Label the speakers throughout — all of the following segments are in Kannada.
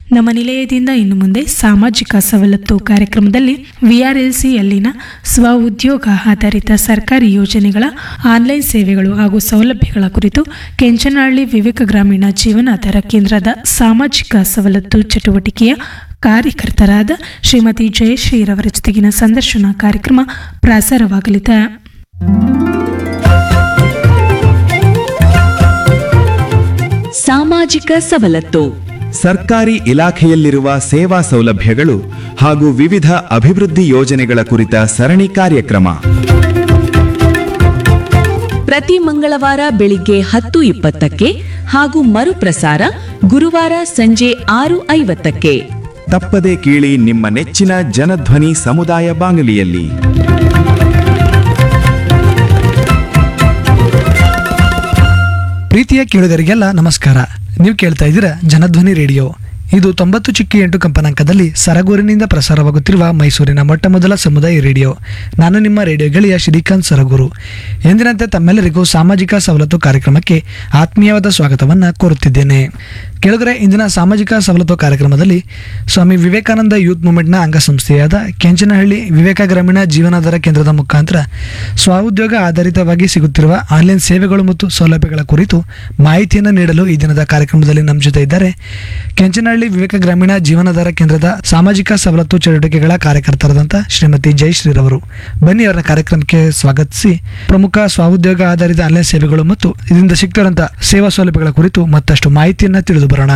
Speaker 1: ನಮ್ಮ ನಿಲಯದಿಂದ ಇನ್ನು ಮುಂದೆ ಸಾಮಾಜಿಕ ಸವಲತ್ತು ಕಾರ್ಯಕ್ರಮದಲ್ಲಿ ವಿಆರ್ಎಲ್ಸಿಯಲ್ಲಿನ ಸ್ವ ಉದ್ಯೋಗ ಆಧಾರಿತ ಸರ್ಕಾರಿ ಯೋಜನೆಗಳ ಆನ್ಲೈನ್ ಸೇವೆಗಳು ಹಾಗೂ ಸೌಲಭ್ಯಗಳ ಕುರಿತು ಕೆಂಚನಹಳ್ಳಿ ವಿವೇಕ ಗ್ರಾಮೀಣ ಜೀವನಾಧಾರ ಕೇಂದ್ರದ ಸಾಮಾಜಿಕ ಸವಲತ್ತು ಚಟುವಟಿಕೆಯ ಕಾರ್ಯಕರ್ತರಾದ ಶ್ರೀಮತಿ ಜಯಶ್ರೀರವರ ಜೊತೆಗಿನ ಸಂದರ್ಶನ ಕಾರ್ಯಕ್ರಮ ಪ್ರಸಾರವಾಗಲಿದೆ
Speaker 2: ಸಾಮಾಜಿಕ ಸವಲತ್ತು
Speaker 3: ಸರ್ಕಾರಿ ಇಲಾಖೆಯಲ್ಲಿರುವ ಸೇವಾ ಸೌಲಭ್ಯಗಳು ಹಾಗೂ ವಿವಿಧ ಅಭಿವೃದ್ಧಿ ಯೋಜನೆಗಳ ಕುರಿತ ಸರಣಿ ಕಾರ್ಯಕ್ರಮ
Speaker 2: ಪ್ರತಿ ಮಂಗಳವಾರ ಬೆಳಿಗ್ಗೆ ಹತ್ತು ಇಪ್ಪತ್ತಕ್ಕೆ ಹಾಗೂ ಮರುಪ್ರಸಾರ ಗುರುವಾರ ಸಂಜೆ ಆರು ಐವತ್ತಕ್ಕೆ
Speaker 3: ತಪ್ಪದೆ ಕೇಳಿ ನಿಮ್ಮ ನೆಚ್ಚಿನ ಜನಧ್ವನಿ ಸಮುದಾಯ ಬಾನುಲಿಯಲ್ಲಿ
Speaker 4: ಪ್ರೀತಿಯ ಕೇಳುಗರಿಗೆಲ್ಲ ನಮಸ್ಕಾರ ನೀವು ಕೇಳ್ತಾ ಇದ್ದೀರಾ ಜನಧ್ವನಿ ರೇಡಿಯೋ ಇದು ತೊಂಬತ್ತು ಚಿಕ್ಕಿ ಎಂಟು ಕಂಪನಾಂಕದಲ್ಲಿ ಸರಗೂರಿನಿಂದ ಪ್ರಸಾರವಾಗುತ್ತಿರುವ ಮೈಸೂರಿನ ಮೊಟ್ಟ ಮೊದಲ ಸಮುದಾಯ ರೇಡಿಯೋ ನಾನು ನಿಮ್ಮ ರೇಡಿಯೋ ಗೆಳೆಯ ಶ್ರೀಕಾಂತ್ ಸರಗೂರು ಎಂದಿನಂತೆ ತಮ್ಮೆಲ್ಲರಿಗೂ ಸಾಮಾಜಿಕ ಸವಲತ್ತು ಕಾರ್ಯಕ್ರಮಕ್ಕೆ ಆತ್ಮೀಯವಾದ ಸ್ವಾಗತವನ್ನು ಕೋರುತ್ತಿದ್ದೇನೆ ಕೆಳಗರೆ ಇಂದಿನ ಸಾಮಾಜಿಕ ಸವಲತ್ತು ಕಾರ್ಯಕ್ರಮದಲ್ಲಿ ಸ್ವಾಮಿ ವಿವೇಕಾನಂದ ಯೂತ್ ಮೂವ್ಮೆಂಟ್ನ ಅಂಗಸಂಸ್ಥೆಯಾದ ಕೆಂಚನಹಳ್ಳಿ ವಿವೇಕ ಗ್ರಾಮೀಣ ಜೀವನಾಧಾರ ಕೇಂದ್ರದ ಮುಖಾಂತರ ಸ್ವಉದ್ಯೋಗ ಆಧಾರಿತವಾಗಿ ಸಿಗುತ್ತಿರುವ ಆನ್ಲೈನ್ ಸೇವೆಗಳು ಮತ್ತು ಸೌಲಭ್ಯಗಳ ಕುರಿತು ಮಾಹಿತಿಯನ್ನು ನೀಡಲು ಈ ದಿನದ ಕಾರ್ಯಕ್ರಮದಲ್ಲಿ ನಮ್ಮ ಜೊತೆ ಇದ್ದಾರೆ ಕೆಂಚನಹಳ್ಳಿ ವಿವೇಕ ಗ್ರಾಮೀಣ ಜೀವನಾಧಾರ ಕೇಂದ್ರದ ಸಾಮಾಜಿಕ ಸವಲತ್ತು ಚಟುವಟಿಕೆಗಳ ಕಾರ್ಯಕರ್ತರಾದಂಥ ಶ್ರೀಮತಿ ಜಯಶ್ರೀರವರು ಬನ್ನಿ ಅವರ ಕಾರ್ಯಕ್ರಮಕ್ಕೆ ಸ್ವಾಗತಿಸಿ ಪ್ರಮುಖ ಸ್ವಉದ್ಯೋಗ ಆಧಾರಿತ ಆನ್ಲೈನ್ ಸೇವೆಗಳು ಮತ್ತು ಇದರಿಂದ ಸಿಗ್ತಿರುವಂತಹ ಸೇವಾ ಸೌಲಭ್ಯಗಳ ಕುರಿತು ಮತ್ತಷ್ಟು ಮಾಹಿತಿಯನ್ನು ತಿಳಿದು ಬರೋಣ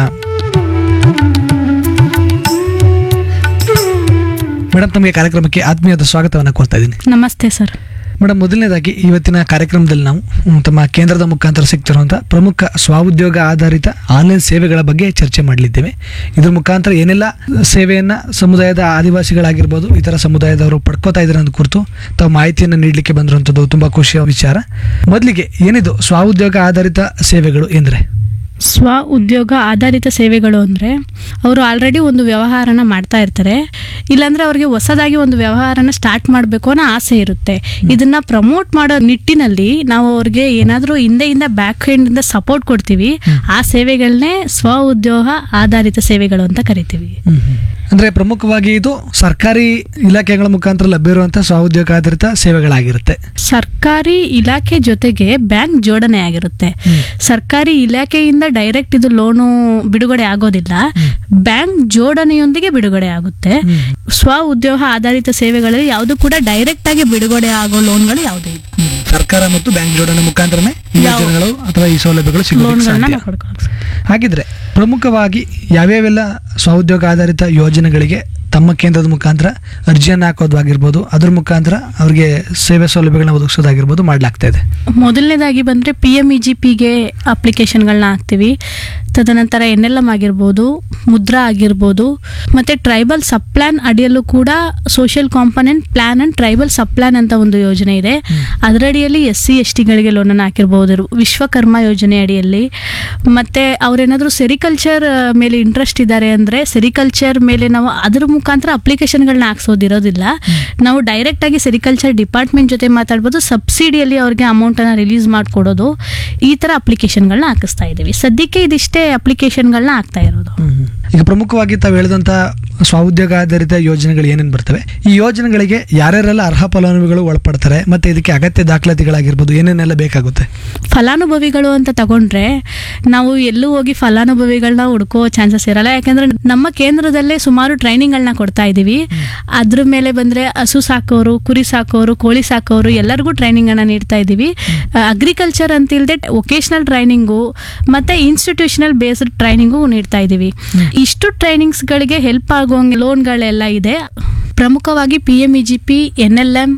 Speaker 4: ಮೇಡಮ್ ತಮಗೆ ಕಾರ್ಯಕ್ರಮಕ್ಕೆ ಆತ್ಮೀಯದ ಸ್ವಾಗತವನ್ನು ಕೋರ್ತಾ ಇದ್ದೀನಿ
Speaker 1: ನಮಸ್ತೆ ಸರ್
Speaker 4: ಮೇಡಮ್ ಮೊದಲನೇದಾಗಿ ಇವತ್ತಿನ ಕಾರ್ಯಕ್ರಮದಲ್ಲಿ ನಾವು ಮ್, ತಮ್ಮ ಕೇಂದ್ರದ ಮುಖಾಂತರ ಸಿಗ್ತಿರುವಂಥ ಪ್ರಮುಖ ಸ್ವಉದ್ಯೋಗ ಆಧಾರಿತ ಆನ್ಲೈನ್ ಸೇವೆಗಳ ಬಗ್ಗೆ ಚರ್ಚೆ ಮಾಡಲಿದ್ದೇವೆ ಇದ್ರ ಮುಖಾಂತರ ಏನೆಲ್ಲ ಸೇವೆಯನ್ನು ಸಮುದಾಯದ ಆದಿವಾಸಿಗಳಾಗಿರ್ಬೋದು ಇತರ ಸಮುದಾಯದವರು ಪಡ್ಕೋತಾ ಇದ್ದಾರೆ ಅನ್ನೋ ಕುರಿತು ತಾವು ಮಾಹಿತಿಯನ್ನು ನೀಡಲಿಕ್ಕೆ ಬಂದಿರುವಂಥದ್ದು ತುಂಬ ಖುಷಿಯ ವಿಚಾರ ಮೊದಲಿಗೆ ಏನಿದು ಸ್ವಉದ್ಯೋಗ ಆಧಾರಿತ ಸೇವೆಗಳು ಎಂದರೆ
Speaker 5: ಸ್ವ ಉದ್ಯೋಗ ಆಧಾರಿತ ಸೇವೆಗಳು ಅಂದರೆ ಅವರು ಆಲ್ರೆಡಿ ಒಂದು ವ್ಯವಹಾರನ ಮಾಡ್ತಾ ಇರ್ತಾರೆ ಇಲ್ಲಾಂದ್ರೆ ಅವ್ರಿಗೆ ಹೊಸದಾಗಿ ಒಂದು ವ್ಯವಹಾರನ ಸ್ಟಾರ್ಟ್ ಮಾಡಬೇಕು ಅನ್ನೋ ಆಸೆ ಇರುತ್ತೆ ಇದನ್ನ ಪ್ರಮೋಟ್ ಮಾಡೋ ನಿಟ್ಟಿನಲ್ಲಿ ನಾವು ಅವ್ರಿಗೆ ಏನಾದರೂ ಹಿಂದೆಯಿಂದ ಬ್ಯಾಕ್ ಇಂದ ಸಪೋರ್ಟ್ ಕೊಡ್ತೀವಿ ಆ ಸೇವೆಗಳನ್ನೇ ಸ್ವ ಉದ್ಯೋಗ ಆಧಾರಿತ ಸೇವೆಗಳು ಅಂತ ಕರಿತೀವಿ
Speaker 4: ಅಂದರೆ ಪ್ರಮುಖವಾಗಿ ಇದು ಸರ್ಕಾರಿ ಇಲಾಖೆಗಳ ಮುಖಾಂತರ ಲಭ್ಯ ಇರುವಂತಹ ಸ್ವಉದ್ಯೋಗ ಆಧಾರಿತ ಸೇವೆಗಳಾಗಿರುತ್ತೆ
Speaker 5: ಸರ್ಕಾರಿ ಇಲಾಖೆ ಜೊತೆಗೆ ಬ್ಯಾಂಕ್ ಜೋಡಣೆ ಆಗಿರುತ್ತೆ ಸರ್ಕಾರಿ ಇಲಾಖೆಯಿಂದ ಡೈರೆಕ್ಟ್ ಇದು ಲೋನು ಬಿಡುಗಡೆ ಆಗೋದಿಲ್ಲ ಬ್ಯಾಂಕ್ ಜೋಡಣೆಯೊಂದಿಗೆ ಬಿಡುಗಡೆ ಆಗುತ್ತೆ ಸ್ವ ಉದ್ಯೋಗ ಆಧಾರಿತ ಸೇವೆಗಳಲ್ಲಿ ಯಾವುದು ಕೂಡ ಡೈರೆಕ್ಟ್ ಆಗಿ ಬಿಡುಗಡೆ ಆಗೋ ಲೋನ್ಗಳು ಯಾವುದೇ ಇಲ್ಲ
Speaker 4: ಸರ್ಕಾರ ಮತ್ತು ಬ್ಯಾಂಕ್ ಜೋಡಣೆ ಮುಖಾಂತರನೇ ಈ
Speaker 5: ಯಾವ-
Speaker 4: ಯೋಜನೆಗಳು ಅಥವಾ ಈ ಸೌಲಭ್ಯಗಳು ಸಿಗೋದಕ್ಕೆ
Speaker 5: ಲೋನ್ಗಳನ್ನ
Speaker 4: ಸಾಧ್ಯ
Speaker 5: ನಾವು ಪಡ್ಕೊಳ್ಳೋಕೆ
Speaker 4: ಹಾಗಿದ್ರೆ ಪ್ರಮುಖವಾಗಿ ಯಾವ್ಯಾವೆಲ್ಲ ಸ್ವಉದ್ಯೋಗ ಆಧಾರಿತ ಯೋಜನೆಗಳಿಗೆ ತಮ್ಮ ಕೇಂದ್ರದ ಮುಖಾಂತರ ಅರ್ಜಿಯನ್ನು ಹಾಕೋದಾಗಿರ್ಬೋದು ಅದ್ರ ಮುಖಾಂತರ ಅವ್ರಿಗೆ ಸೇವೆ ಸೌಲಭ್ಯಗಳನ್ನ ಒದಗಿಸೋದಾಗಿರ್ಬೋದು ಮಾಡ್ಲಾಗ್ತಾ ಇದೆ
Speaker 5: ಮೊದಲನೇದಾಗಿ ಬಂದರೆ ಪಿ ಎಮ್ ಇ ಜಿ ಪಿಗೆ ಅಪ್ಲಿಕೇಶನ್ಗಳನ್ನ ಹಾಕ್ತೀವಿ ತದನಂತರ ಎನ್ ಎಲ್ ಎಮ್ ಆಗಿರ್ಬೋದು ಮುದ್ರಾ ಆಗಿರ್ಬೋದು ಮತ್ತು ಟ್ರೈಬಲ್ ಸಬ್ ಪ್ಲಾನ್ ಅಡಿಯಲ್ಲೂ ಕೂಡ social component plan and tribal sub plan ಅಂತ ಒಂದು ಯೋಜನೆ ಇದೆ ಅದರಡಿಯಲ್ಲಿ ಎಸ್ ಸಿ ಎಸ್ ಟಿಗಳಿಗೆ ಲೋನನ್ನು ಹಾಕಿರ್ಬೋದು ವಿಶ್ವಕರ್ಮ ಯೋಜನೆ ಅಡಿಯಲ್ಲಿ ಮತ್ತು ಅವರೇನಾದರೂ ಸೆರಿಕಲ್ಚರ್ ಮೇಲೆ ಇಂಟ್ರೆಸ್ಟ್ ಇದ್ದಾರೆ ಅಂದರೆ ಸೆರಿಕಲ್ಚರ್ ಮೇಲೆ ನಾವು ಅದ್ರ ಮುಖಾಂತರ ಅಪ್ಲಿಕೇಶನ್ಗಳನ್ನ ಹಾಕ್ಸೋದಿರೋದಿಲ್ಲ ನಾವು ಡೈರೆಕ್ಟ್ ಆಗಿ ಸೆರಿಕಲ್ಚರ್ ಡಿಪಾರ್ಟ್ಮೆಂಟ್ ಜೊತೆ ಮಾತಾಡ್ಬೋದು ಸಬ್ಸಿಡಿಯಲ್ಲಿ ಅವ್ರಿಗೆ ಅಮೌಂಟನ್ನು ರಿಲೀಸ್ ಮಾಡಿಕೊಡೋದು ಈ ಥರ ಅಪ್ಲಿಕೇಶನ್ಗಳನ್ನ ಹಾಕಿಸ್ತಾ ಇದ್ದೀವಿ ಸದ್ಯಕ್ಕೆ ಇದಿಷ್ಟೇ ಅಪ್ಲಿಕೇಶನ್ಗಳನ್ನ ಹಾಕ್ತಾ ಇರೋದು
Speaker 4: ಈಗ ಪ್ರಮುಖವಾಗಿ ತಾವು ಹೇಳಿದಂಥ ಸ್ವಉದ್ಯೋಗ ಆಧಾರಿತ ಯೋಜನೆಗಳು ಏನೇನು ಬರ್ತವೆ ಈ ಯೋಜನೆಗಳಿಗೆ ಯಾರ್ಯಾರೆಲ್ಲ ಅರ್ಹ ಫಲಾನುಭವಿಗಳು ಒಳಪಡ್ತಾರೆ ಮತ್ತೆ ಇದಕ್ಕೆ ಅಗತ್ಯ ದಾಖಲಾತಿಗಳಾಗಿರ್ಬೋದು ಏನೇನೆಲ್ಲ ಬೇಕಾಗುತ್ತೆ
Speaker 5: ಫಲಾನುಭವಿಗಳು ಅಂತ ತಗೊಂಡ್ರೆ ನಾವು ಎಲ್ಲೂ ಹೋಗಿ ಫಲಾನುಭವಿಗಳನ್ನ ಹುಡ್ಕೋ ಚಾನ್ಸಸ್ ಇರಲ್ಲ ಯಾಕಂದ್ರೆ ನಮ್ಮ ಕೇಂದ್ರದಲ್ಲೇ ಸುಮಾರು ಟ್ರೈನಿಂಗ್ಗಳನ್ನ ಕೊಡ್ತಾ ಇದ್ದೀವಿ ಅದ್ರ ಮೇಲೆ ಬಂದ್ರೆ ಹಸು ಸಾಕೋರು ಕುರಿ ಸಾಕೋರು ಕೋಳಿ ಸಾಕೋರು ಎಲ್ಲರಿಗೂ ಟ್ರೈನಿಂಗ್ ಅನ್ನ ನೀಡ್ತಾ ಇದ್ದೀವಿ ಅಗ್ರಿಕಲ್ಚರ್ ಅಂತ ಇಲ್ಲದೆ ವೊಕೇಶನಲ್ ಟ್ರೈನಿಂಗು ಮತ್ತೆ ಇನ್ಸ್ಟಿಟ್ಯೂಷನಲ್ ಬೇಸ್ಡ್ ಟ್ರೈನಿಂಗು ನೀಡ್ತಾ ಇದ್ದೀವಿ ಇಷ್ಟು ಟ್ರೈನಿಂಗ್ಸ್ಗಳಿಗೆ ಹೆಲ್ಪ್ ಆಗೋಂಗೆ ಲೋನ್ಗಳೆಲ್ಲ ಇದೆ ಪ್ರಮುಖವಾಗಿ P M E G P N L M